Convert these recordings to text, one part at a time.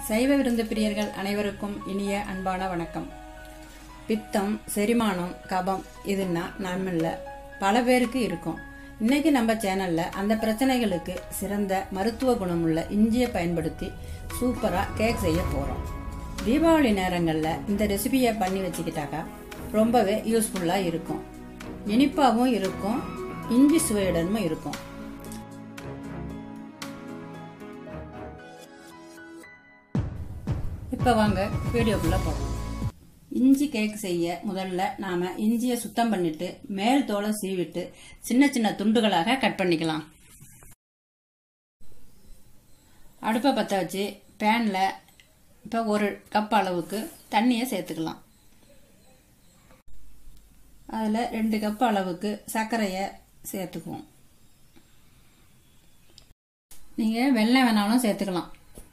சைவ விருந்து பிரியர்கள் அனைவருக்கும் இனிய அன்பான வணக்கம் பித்தம் செரிமானம் கபம் இதுன்னா நம்மள பல பேருக்கு இருக்கும் இன்னைக்கு நம்ம சேனல்ல அந்த பிரச்சனைகளுக்கு சிறந்த மருத்துவ குணமுள்ள இஞ்சியை பயன்படுத்தி சூப்பரா கேக் செய்ய போறோம் தீபாவளி நேரங்கள்ல இந்த ரெசிபியை பண்ணி வச்சுக்கிட்டாக்கா ரொம்பவே யூஸ்ஃபுல்லா இருக்கும் இனிப்பாவும் இருக்கும் இஞ்சி சுவையுடனும் இருக்கும் இப்போ வாங்க வீடியோக்குள்ளே போகலாம் இஞ்சி கேக் செய்ய முதல்ல நாம் இஞ்சியை சுத்தம் பண்ணிட்டு மேல் தோலை சீவிட்டு சின்ன சின்ன துண்டுகளாக கட் பண்ணிக்கலாம் அடுப்பை பற்ற வச்சு பேனில் இப்போ ஒரு கப் அளவுக்கு தண்ணியை சேர்த்துக்கலாம் அதில் ரெண்டு கப் அளவுக்கு சர்க்கரையை சேர்த்துக்குவோம் நீங்கள் வெள்ளம் வேணாலும் சேர்த்துக்கலாம்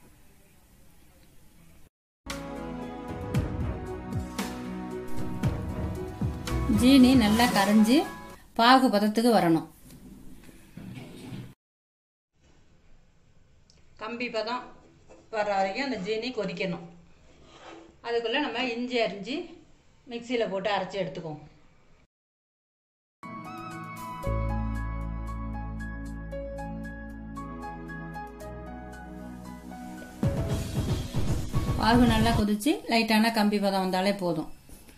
ஜீனி நல்லா கரைஞ்சி பாகு பதத்துக்கு வரணும் கம்பி பதம் வர வரைக்கும் அந்த ஜீனி கொதிக்கணும் அதுக்குள்ளே நம்ம இஞ்சி அரிஞ்சு மிக்சியில் போட்டு அரைச்சி எடுத்துக்குவோம் பாகு நல்லா கொதிச்சு லைட்டான கம்பி பதம் வந்தாலே போதும்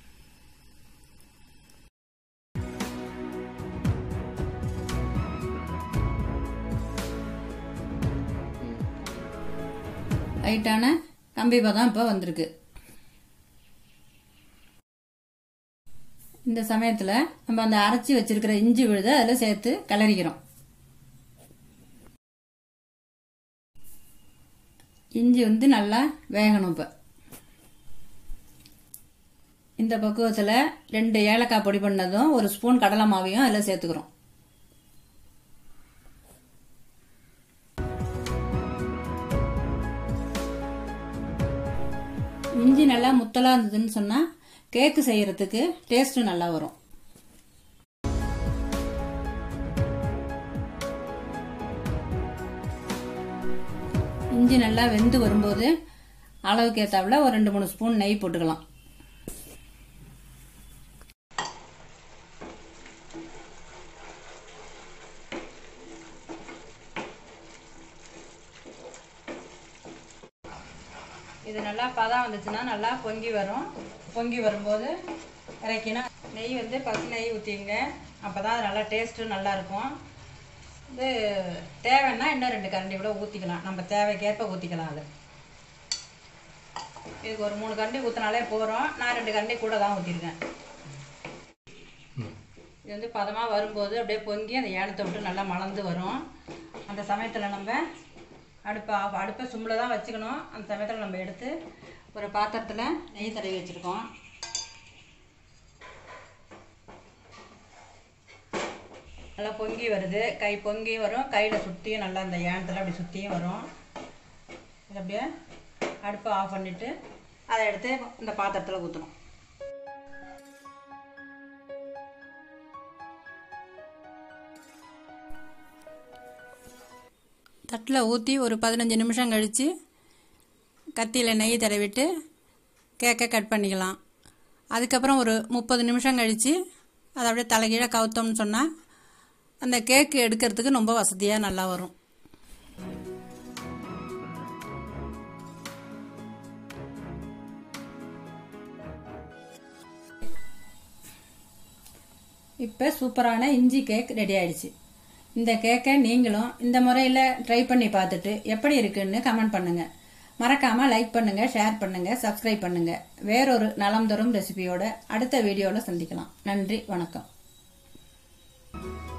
லைட்டான கம்பி பதம் இப்போ வந்திருக்கு இந்த சமயத்தில் நம்ம அந்த அரைச்சி வச்சிருக்கிற இஞ்சி விழுத அதில் சேர்த்து கிளறிக்கிறோம் இஞ்சி வந்து நல்லா வேகணும் இப்போ இந்த பக்குவத்தில் ரெண்டு ஏலக்காய் பொடி பண்ணதும் ஒரு ஸ்பூன் கடலை மாவையும் அதில் சேர்த்துக்கிறோம் இஞ்சி நல்லா முத்தலாக இருந்ததுன்னு சொன்னால் கேக்கு செய்யறதுக்கு டேஸ்ட்டு நல்லா வரும் இஞ்சி நல்லா வெந்து வரும்போது அளவுக்கு ஏற்றாப்புல ஒரு ரெண்டு மூணு ஸ்பூன் நெய் போட்டுக்கலாம் இது நல்லா பதம் வந்துச்சுன்னா நல்லா பொங்கி வரும் பொங்கி வரும்போது இறக்கினா நெய் வந்து பசு நெய் ஊற்றிங்க அப்போ தான் அது நல்லா டேஸ்ட்டு நல்லா இருக்கும் இது தேவைன்னா இன்னும் ரெண்டு கரண்டி கூட ஊற்றிக்கலாம் நம்ம தேவைக்கேற்ப ஊற்றிக்கலாம் அது இதுக்கு ஒரு மூணு கரண்டி ஊற்றினாலே போகிறோம் நான் ரெண்டு கரண்டி கூட தான் ஊற்றிருக்கேன் இது வந்து பதமாக வரும்போது அப்படியே பொங்கி அந்த ஏனத்தை விட்டு நல்லா மலர்ந்து வரும் அந்த சமயத்தில் நம்ம அடுப்பை ஆஃப் அடுப்பை சிம்மில் தான் வச்சுக்கணும் அந்த சமயத்தில் நம்ம எடுத்து ஒரு பாத்திரத்தில் நெய் தடவி வச்சுருக்கோம் நல்லா பொங்கி வருது கை பொங்கி வரும் கையில் சுற்றியும் நல்லா அந்த ஏனத்தில் அப்படி சுற்றியும் வரும் இது அப்படியே அடுப்பை ஆஃப் பண்ணிவிட்டு அதை எடுத்து இந்த பாத்திரத்தில் ஊற்றணும் தட்டில் ஊற்றி ஒரு பதினஞ்சு நிமிஷம் கழித்து கத்தியில் நெய் தடவிட்டு கேக்கை கட் பண்ணிக்கலாம் அதுக்கப்புறம் ஒரு முப்பது நிமிஷம் கழித்து அதை அப்படியே தலைகீழ கவுத்தோம்னு சொன்னால் அந்த கேக்கு எடுக்கிறதுக்கு ரொம்ப வசதியாக நல்லா வரும் இப்போ சூப்பரான இஞ்சி கேக் ரெடி ஆயிடுச்சு இந்த கேக்கை நீங்களும் இந்த முறையில் ட்ரை பண்ணி பார்த்துட்டு எப்படி இருக்குன்னு கமெண்ட் பண்ணுங்க மறக்காம லைக் பண்ணுங்க ஷேர் பண்ணுங்க சப்ஸ்கிரைப் பண்ணுங்க வேறொரு நலம் தரும் ரெசிபியோட அடுத்த வீடியோவில் சந்திக்கலாம் நன்றி வணக்கம்